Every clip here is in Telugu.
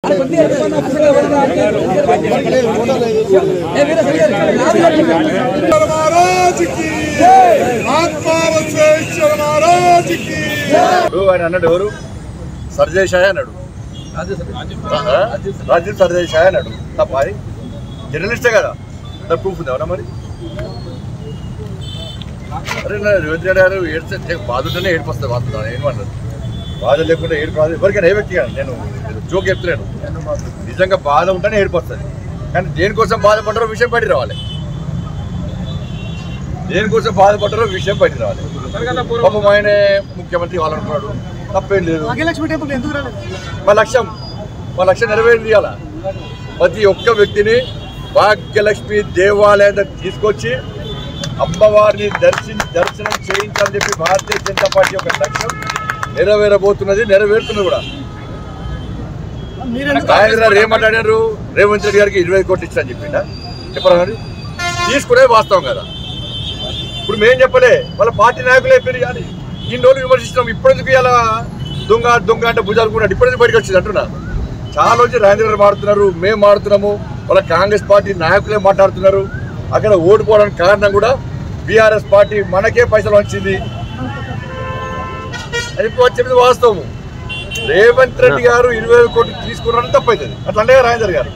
महाराज की महात्मा बसवेश्वर महाराज की ఇప్పుడు ఆయన అన్నాడు ఎవరు సర్జయ్ షాయ్ అన్నాడు ఆ? రాజీవ్ సర్జయ్ షాయ్ అన్నాడు తప్ప అది జర్నలిస్టే కదా దాని ప్రూఫ్ ఉంది అవునా మరి అరే నా రేవంత్ రెడ్డి గారు ఏడ్స్తే బాధ ఉంటేనే ఏడుపు వస్తుంది వాస్తవం ఏమన్నారు బాధ లేకుండా ఏడుపు రాదు ఎవరికైనా ఏ వ్యక్తి కాదు నేను జోక్ చెప్తున్నాను నిజంగా బాధ ఉంటేనే ఏడుపు వస్తుంది కానీ దేనికోసం బాధపడ్డారో విషయం బయట రావాలి దేనికోసం బాధపడ్డారో విషయం బయట రావాలి పాపం ఆయనే ముఖ్యమంత్రి కావాలనుకున్నాడు తప్పేం లేదు భాగ్యలక్ష్మి టెంపుల్ ఎందుకు రాలేదు మా లక్ష్యం మా లక్ష్యం నెరవేరింది అలా ప్రతి ఒక్క వ్యక్తిని భాగ్యలక్ష్మి దేవాలయం దగ్గర తీసుకొచ్చి అమ్మవారిని దర్శి దర్శనం చేయించాలని చెప్పి భారతీయ జనతా పార్టీ యొక్క లక్ష్యం నెరవేరబోతున్నది నెరవేరుతున్నది కూడా ఆయన గారు ఏమంటాడారు రేవంత్ రెడ్డి గారికి ఇరవై కోట్లు ఇచ్చని చెప్పిండా చెప్పరా మరి తీసుకునే వాస్తవం కదా ఇప్పుడు మేం చెప్పలే వాళ్ళ పార్టీ నాయకులే పేరు కానీ ఇన్ని రోజులు విమర్శిస్తున్నాం ఇప్పటికి ఇలా దొంగ దొంగ అంటే భుజాలు కూడా ఇప్పటికి బయటకు వచ్చింది అంటున్నా చాలా రోజు రాజేంద్ర గారు మాడుతున్నారు మేము మాడుతున్నాము వాళ్ళ కాంగ్రెస్ పార్టీ నాయకులే మాట్లాడుతున్నారు అక్కడ ఓడిపోవడానికి కారణం కూడా బీఆర్ఎస్ పార్టీ మనకే పైసలు వచ్చింది అది ఇప్పుడు వచ్చేది వాస్తవము రేవంత్ రెడ్డి గారు ఇరవై వేల కోట్లు తీసుకున్నారని తప్పవుతుంది అట్లా అంటే రాజేంద్ర గారు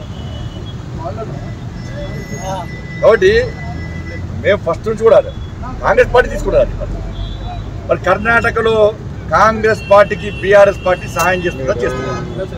కాబట్టి మేము ఫస్ట్ నుంచి కూడా అదే. కాంగ్రెస్ పార్టీ తీసుకున్నది మరి కర్ణాటకలో కాంగ్రెస్ పార్టీకి బీఆర్ఎస్ పార్టీ సహాయం చేస్తుందా చేస్తుందా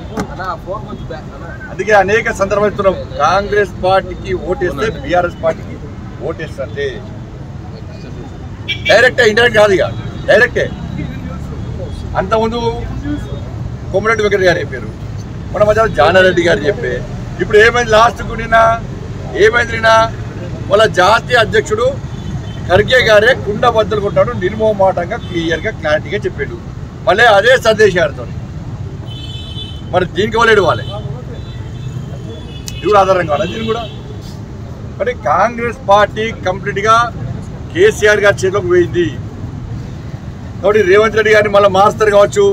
అందుకే అనేక సందర్భాలు ఇస్తున్నాం కాంగ్రెస్ పార్టీకి ఓటేస్తే బీఆర్ఎస్ పార్టీకి ఓటేస్తే డైరెక్టే ఇండైరెక్ట్ కాదు ఇక డైరెక్టే అంతకుముందు కొమ్మరెడ్డి వెంకట గారు చెప్పారు మన మధ్య జానారెడ్డి గారు చెప్పే ఇప్పుడు ఏమైంది లాస్ట్కు నిన్న ఏమైంది నిన్న వాళ్ళ జాతీయ అధ్యక్షుడు ఖర్గే గారే కుండ బద్దలు కొట్టాడు నిర్మోమాటంగా క్లియర్గా క్లారిటీగా చెప్పాడు మళ్ళీ అదే సందేశ్ గారితో మరి దీనికి వాళ్ళు ఇవ్వాలి ఇది కూడా ఆధారం కావాలి దీని కూడా మరి కాంగ్రెస్ పార్టీ కంప్లీట్గా కేసీఆర్ గారి చేతిలోకి పోయింది కాబట్టి రేవంత్ రెడ్డి గారిని మళ్ళీ మారుస్తారు కావచ్చు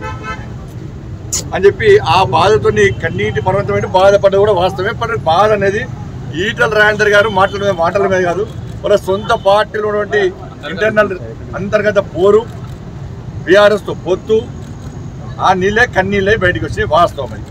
అని చెప్పి ఆ బాధతో కన్నీటి పర్వతమైన బాధపడ్డది కూడా వాస్తవమే పడ బాధ అనేది ఈటల రాజేందర్ గారు మాటల మీద మాటల మీద కాదు వాళ్ళ సొంత పార్టీలో ఉన్నటువంటి ఇంటర్నల్ అంతర్గత పోరు బీఆర్ఎస్తో పొత్తు ఆ నీళ్ళే కన్నీళ్ళే బయటకు వచ్చి వాస్తవం అది